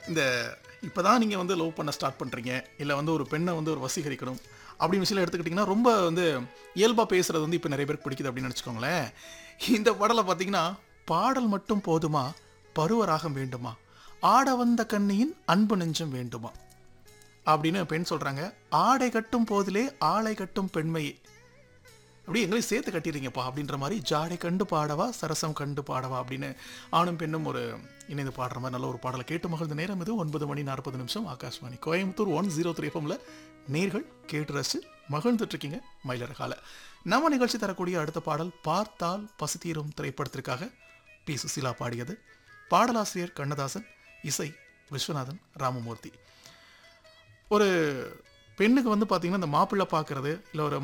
இந்த இப்போ தான் நீங்கள் வந்து லவ் பண்ண ஸ்டார்ட் பண்ணுறீங்க இல்லை வந்து ஒரு பெண்ணை வந்து ஒரு வசீகரிக்கணும் அப்படின்னு விஷயம் எடுத்துக்கிட்டிங்கன்னா ரொம்ப வந்து இயல்பாக பேசுகிறது வந்து இப்போ நிறைய பேருக்கு பிடிக்குது அப்படின்னு நினச்சிக்கோங்களேன் இந்த பாடலை பார்த்தீங்கன்னா பாடல் மட்டும் போதுமா பருவராகம் வேண்டுமா ஆட வந்த கண்ணியின் அன்பு நெஞ்சம் வேண்டுமா அப்படின்னு பெண் சொல்கிறாங்க ஆடை கட்டும் போதிலே ஆளை கட்டும் பெண்மையே அப்படியே எங்களையும் சேர்த்து கட்டிடுறீங்கப்பா அப்படின்ற மாதிரி ஜாடை கண்டு பாடவா சரசம் கண்டு பாடவா அப்படின்னு ஆணும் பெண்ணும் ஒரு இணைந்து பாடுற மாதிரி நல்ல ஒரு பாடலை கேட்டு மகிழ்ந்த நேரம் இது ஒன்பது மணி நாற்பது நிமிஷம் Akashvani Coimbatore one zero three எஃப்எம்ல நேர்கள் கேட்டு ரசிச்சு மகிழ்ந்துட்டு இருக்கீங்க மயிலரகால நம்ம நிகழ்ச்சி தரக்கூடிய அடுத்த பாடல் பார்த்தால் பசித்தீரும் திரைப்படத்திற்காக பி சுசீலா பாடியது பாடலாசிரியர் கண்ணதாசன் இசை விஸ்வநாதன் ராமமூர்த்தி ஒரு பெண்ணுக்கு வந்து பார்த்தீங்கன்னா இந்த மாப்பிள்ளை பார்க்கறது இல்லை ஒரு